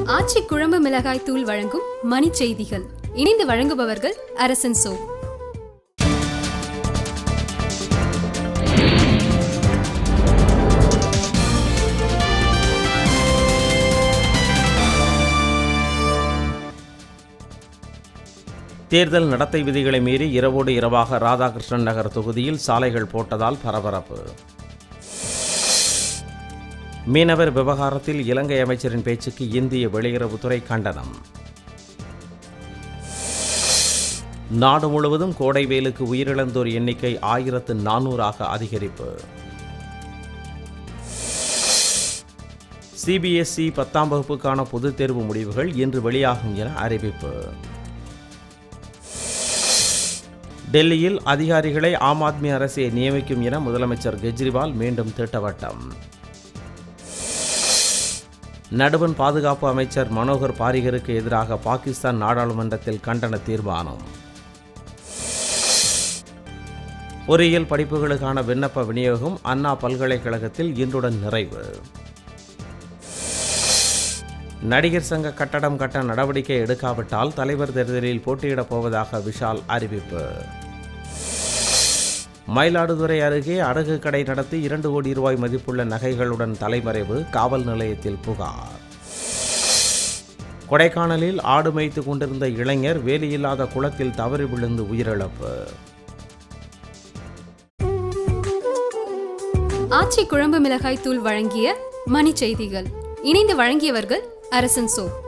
ஆச்சி குழம்பு மிளகாய் தூள் வழங்கும் மணி செய்திகள் இணைந்து வழங்குபவர்கள் அரசன் சோ தேர்தல் நடத்தை விதிகளை மீறி இரவோடு இரவாக ராதாகிருஷ்ணன் நகர் தொகுதியில் சாலைகள் போட்டதால் பரபரப்பு மீனவர் விவகாரத்தில் இலங்கை அமைச்சரின் பேச்சுக்கு இந்திய வெளியுறவுத்துறை கண்டனம் நாடு முழுவதும் கோடை வெயிலுக்கு உயிரிழந்தோர் எண்ணிக்கை ஆயிரத்து நானூறாக அதிகரிப்பு சிபிஎஸ்இ பத்தாம் வகுப்புக்கான பொதுத் தேர்வு முடிவுகள் இன்று வெளியாகும் என அறிவிப்பு டெல்லியில் அதிகாரிகளை ஆம் ஆத்மி அரசே நியமிக்கும் என முதலமைச்சர் கெஜ்ரிவால் மீண்டும் திட்டவட்டம் நடுவன் பாதுகாப்பு அமைச்சர் மனோகர் பாரிகருக்கு எதிராக பாகிஸ்தான் நாடாளுமன்றத்தில் கண்டன தீர்மானம் பொறியியல் படிப்புகளுக்கான விண்ணப்ப விநியோகம் அண்ணா பல்கலைக்கழகத்தில் இன்றுடன் நிறைவு நடிகர் சங்க கட்டடம் கட்ட நடவடிக்கை எடுக்காவிட்டால் தலைவர் தேர்தலில் போட்டியிடப் போவதாக விஷால் அறிவிப்பு மயிலாடுதுறை அருகே அடகு கடை நடத்தி இரண்டு கோடி ரூபாய் மதிப்புள்ள நகைகளுடன் தலைமறைவு காவல் நிலையத்தில் புகார் கொடைக்கானலில் ஆடு மேய்த்து கொண்டிருந்த இளைஞர் வேலியில்லாத குளத்தில் தவறி விழுந்து உயிரிழப்பு ஆச்சி குழம்பு மிளகாய் தூள் வழங்கிய மணி செய்திகள் இணைந்து வழங்கியவர்கள் அரசன் சோ